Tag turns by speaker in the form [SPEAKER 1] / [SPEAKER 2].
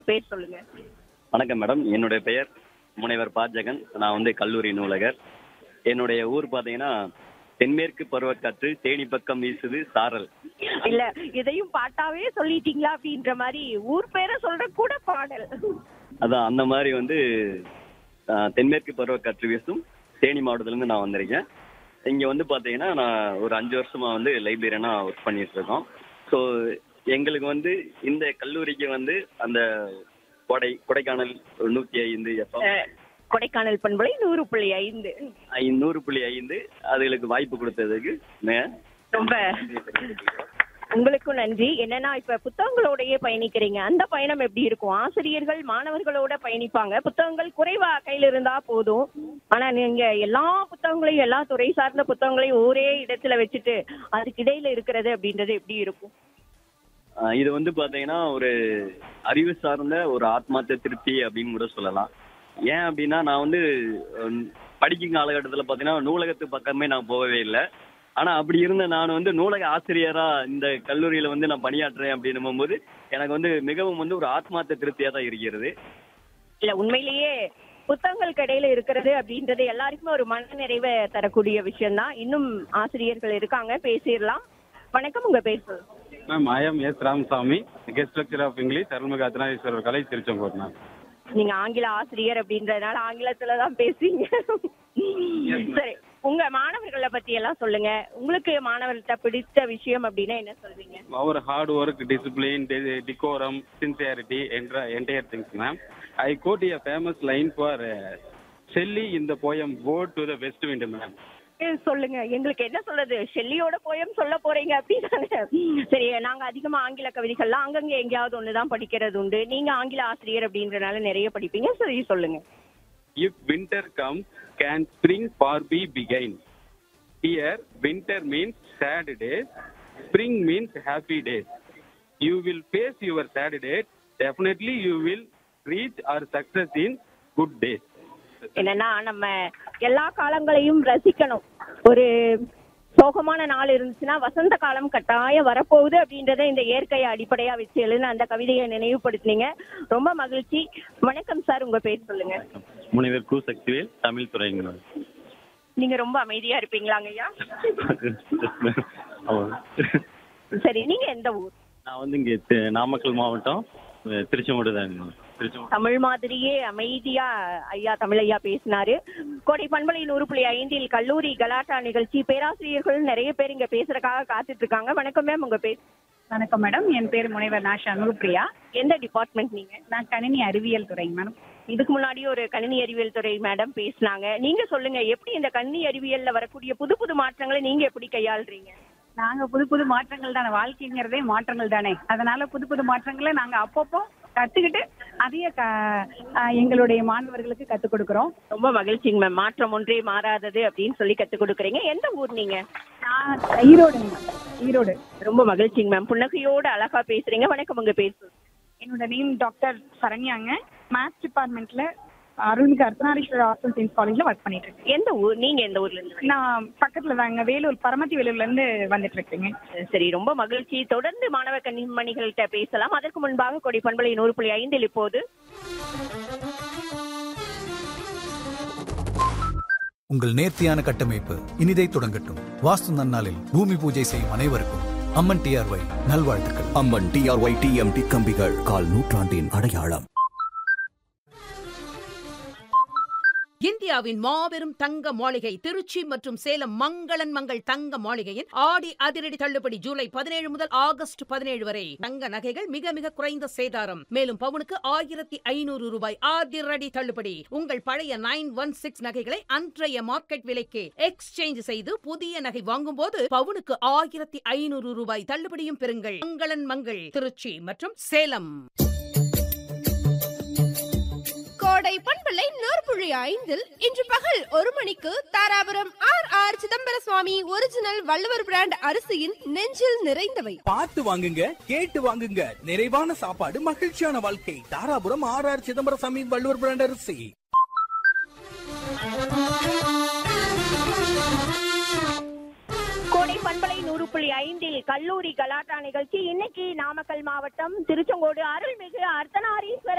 [SPEAKER 1] பேர் சொல்லுங்க
[SPEAKER 2] வணக்கம் மேடம் என்னுடைய பெயர் முனைவர் பா ஜெகன் நான் வந்து கல்லூரி நூலகர் என்னுடைய ஊர் பார்த்தீங்கன்னா தென்மேற்கு பருவக்காற்று தேனி பக்கம் வீசுது சாரல்
[SPEAKER 1] இல்ல இதையும் பாட்டாவே சொல்லிட்டீங்களா அப்படின்ற மாதிரி ஊர் பேரை சொல்ற கூட பாடல்
[SPEAKER 2] அதான் அந்த மாதிரி வந்து ஆஹ், தென்மேற்கு பருவக்காற்று வீசும் தேனி மாவட்டத்துலேருந்து நான் வந்திருக்கேன் இங்கே வந்து பார்த்தீங்கன்னா நான் ஒரு அஞ்சு வருஷமா வந்து லைப்ரரியனாக ஒர்க் பண்ணிட்டு இருக்கோம் ஸோ எங்களுக்கு வந்து இந்த கல்லூரிக்கு வந்து அந்த கொடை கொடைக்கானல் நூற்றி ஐந்து எஃப்எம்
[SPEAKER 1] அஹ், கொடைக்கானல் பண்பலை நூறு புள்ளி ஐந்து
[SPEAKER 2] நூறு புள்ளி ஐந்து அதுகளுக்கு வாய்ப்பு கொடுத்ததுக்கு மிக
[SPEAKER 1] ரொம்ப உங்களுக்கும் நன்றி என்னன்னா இப்ப புத்தகங்களோடயே பயணிக்கிறீங்க அந்த பயணம் எப்படி இருக்கும் ஆசிரியர்கள் மாணவர்களோட பயணிப்பாங்க புத்தகங்கள் குறைவா கையில இருந்தா போதும் ஆனா நீங்க எல்லா புத்தகங்களையும் எல்லா துறை சார்ந்த புத்தகங்களையும் ஒரே இடத்துல வச்சுட்டு அதுக்கு இடையில இருக்கிறது அப்படின்றது எப்படி இருக்கும்
[SPEAKER 2] ஆஹ் இது வந்து பாத்தீங்கன்னா ஒரு அறிவு சார்ந்த ஒரு ஆத்மார்த்த திருப்தி அப்படின்னு கூட சொல்லலாம் ஏன் அப்படின்னா நான் வந்து ஹம், படிக்கும் காலகட்டத்தில் பார்த்தீங்கன்னா நூலகத்து பக்கமே நான் போகவே இல்லை ஆனா அப்படி இருந்த நான் வந்து நூலக ஆசிரியரா இந்த கல்லூரியில வந்து நான் பணியாற்றுறேன் அப்படின்னும் போது எனக்கு வந்து மிகவும் வந்து ஒரு ஆத்மார்த்த திருப்தியா தான் இருக்கிறது
[SPEAKER 1] இல்ல உண்மையிலேயே புத்தகங்களுக்கு இடையில இருக்கிறது அப்படின்றது எல்லாருக்குமே ஒரு மன நிறைவை தரக்கூடிய விஷயம்தான் இன்னும் ஆசிரியர்கள் இருக்காங்க பேசிடலாம் வணக்கம் உங்க பேர் சொல்லுங்க
[SPEAKER 3] ma'am I M S Ramasamy guest lecture of English அருள்மிகு அர்த்தநாதீஸ்வரர் கலை திருச்செங்கோடு மேம்
[SPEAKER 1] நீங்க ஆங்கில ஆசிரியர் அப்படின்றதுனால ஆங்கிலத்துல தான் பேசுவீங்க சரி உங்க மாணவர்களை பத்தி எல்லாம் சொல்லுங்க உங்களுக்கு மாணவர்கிட்ட பிடித்த விஷயம் அப்படின்னா என்ன சொல்வீங்க
[SPEAKER 3] அவர் hard work discipline decorum sincerity என்ற entire things ma'am I quote a famous line for Shelley இந்த poem ode to the west wind ma'am
[SPEAKER 1] ஏ, சொல்லுங்க எங்களுக்கு என்ன சொல்றது ஷெல்லியோட போயம் சொல்ல போறீங்க அப்படிதானே சரி நாங்க அதிகமா ஆங்கில கவிதைகள்லாம் அங்கங்க எங்கேயாவது ஒண்ணுதான் படிக்கிறது உண்டு நீங்க ஆங்கில ஆசிரியர் அப்படின்றனால நிறைய படிப்பீங்க சரி சொல்லுங்க
[SPEAKER 3] if winter comes can spring far be பிகைன் here winter means sad days spring means happy days you will face your sad days definitely you will reach our success in good days
[SPEAKER 1] என்னன்னா நம்ம எல்லா காலங்களையும் ரசிக்கணும் ஒரு சோகமான நாள் இருந்துச்சுன்னா வசந்த காலம் கட்டாயம் வரப்போகுது அப்படின்றத இந்த இயற்கையை அடிப்படையா வச்சு எழுதின அந்த கவிதையை நினைவுபடுத்தினீங்க ரொம்ப மகிழ்ச்சி வணக்கம் சார் உங்க பேர் சொல்லுங்க
[SPEAKER 2] முனைவர் கு சக்திவேல் தமிழ் துறைங்க
[SPEAKER 1] நீங்க ரொம்ப அமைதியா இருப்பீங்களாங்க ஐயா சரி நீங்க எந்த ஊர்
[SPEAKER 2] நான் வந்து இங்கே நாமக்கல் மாவட்டம் திருச்செங்கோடு தான் திருச்செங்கோடு
[SPEAKER 1] தமிழ் மாதிரியே அமைதியா ஐயா தமிழ் ஐயா பேசினாரு கோடை பண்பலை நூறு புள்ளி ஐந்தில் கல்லூரி கலாட்டா நிகழ்ச்சி பேராசிரியர்கள் நிறைய பேர் இங்க பேசுறதுக்காக காத்துட்டு இருக்காங்க வணக்கம் மேம் உங்க பேர்
[SPEAKER 4] வணக்கம் மேடம் என் பேர் முனைவர் நா சண்முகப்பிரியா
[SPEAKER 1] எந்த டிபார்ட்மெண்ட் நீங்க
[SPEAKER 4] நான் கணினி அறிவியல் துறைங்க மேடம்
[SPEAKER 1] இதுக்கு முன்னாடி ஒரு கணினி அறிவியல் துறை மேடம் பேசினாங்க நீங்க சொல்லுங்க எப்படி இந்த கணினி அறிவியல்ல வரக்கூடிய புது புது மாற்றங்களை நீங்க எப்படி கையாளுறீங்க
[SPEAKER 4] நாங்க புது புது மாற்றங்கள் தானே வாழ்க்கைங்கிறதே மாற்றங்கள் தானே அதனால புது புது மாற்றங்களை நாங்க அப்பப்போ கத்துக்கிட்டு அதையே க ஆஹ் எங்களுடைய மாணவர்களுக்கு கத்துக் கொடுக்குறோம்
[SPEAKER 1] ரொம்ப மகிழ்ச்சிங்க மேம் மாற்றம் ஒன்றே மாறாதது அப்படின்னு சொல்லி கத்துக் கொடுக்குறீங்க எந்த ஊர் நீங்க
[SPEAKER 4] நான் ஈரோடு ஈரோடு
[SPEAKER 1] ரொம்ப மகிழ்ச்சிங்க மேம் புன்னகையோட அழகா பேசுறீங்க வணக்கம் உங்க பேர் சொல்லுங்க.
[SPEAKER 4] என்னோட நேம் டாக்டர் சரண்யாங்க மேத்ஸ் டிபார்ட்மெண்ட்ல அருள்மிகு அர்த்தநாரீஸ்வரர் ஆர்ட்ஸ் அண்ட் சயின்ஸ் காலேஜ்ல ஒர்க் பண்ணிட்டு இருக்கேன்
[SPEAKER 1] எந்த ஊர் நீங்க எந்த ஊர்ல இருந்து வரீங்க?
[SPEAKER 4] நான் பக்கத்துல தாங்க வேலூர் பரமத்தி வேலூர்ல இருந்து வந்துட்டு இருக்கேங்க
[SPEAKER 1] சரி ரொம்ப மகிழ்ச்சி தொடர்ந்து மாணவ கண்மணிகள்கிட்ட பேசலாம் அதற்கு முன்பாக கொடி பண்பலை நூறு புள்ளி ஐந்தில் இப்போது
[SPEAKER 5] உங்கள் நேர்த்தியான கட்டமைப்பு இனிதை தொடங்கட்டும் வாஸ்து நன்னாளில் பூமி பூஜை செய்யும் அனைவருக்கும் அம்மன் டிஆர்ஒய் நல்வாழ்த்துக்கள்
[SPEAKER 6] அம்மன் டிஆர்ஒய் டிஎம்டி கம்பிகள் கால் நூற்றாண்டின் அடையாளம்
[SPEAKER 7] இந்தியாவின் மாபெரும் தங்க மாளிகை திருச்சி மற்றும் சேலம் மங்களன் மங்கள் தங்க மாளிகையின் ஆடி அதிரடி தள்ளுபடி ஜூலை பதினேழு முதல் ஆகஸ்ட் பதினேழு வரை தங்க நகைகள் மிக மிக குறைந்த சேதாரம் மேலும் பவுனுக்கு ஆயிரத்தி ஐநூறு ரூபாய் அதிரடி தள்ளுபடி உங்கள் பழைய நைன் ஒன் சிக்ஸ் நகைகளை அன்றைய மார்க்கெட் விலைக்கு எக்ஸ்சேஞ்ச் செய்து புதிய நகை வாங்கும்போது பவுனுக்கு ஆயிரத்தி ஐநூறு ரூபாய் தள்ளுபடியும் பெறுங்கள் மங்களன் மங்கள் திருச்சி மற்றும் சேலம்
[SPEAKER 8] கோடை பண்பலை நூற்புழி ஐந்தில் இன்று பகல் ஒரு மணிக்கு Dharapuram R R Chidambara Swami original Valluvar brand அரிசியின் நெஞ்சில் நிறைந்தவை
[SPEAKER 9] பார்த்து வாங்குங்க கேட்டு வாங்குங்க நிறைவான சாப்பாடு மகிழ்ச்சியான வாழ்க்கை தாராபுரம் ஆர் ஆர் சிதம்பரம் சாமி வள்ளுவர் பிராண்ட் அரிசி
[SPEAKER 1] கோடை பண்பலை நூறு புள்ளி ஐந்தில் கல்லூரி கலாட்டா நிகழ்ச்சி இன்னைக்கு நாமக்கல் மாவட்டம் திருச்செங்கோடு அருள்மிகு அர்த்தநாரீஸ்வரர்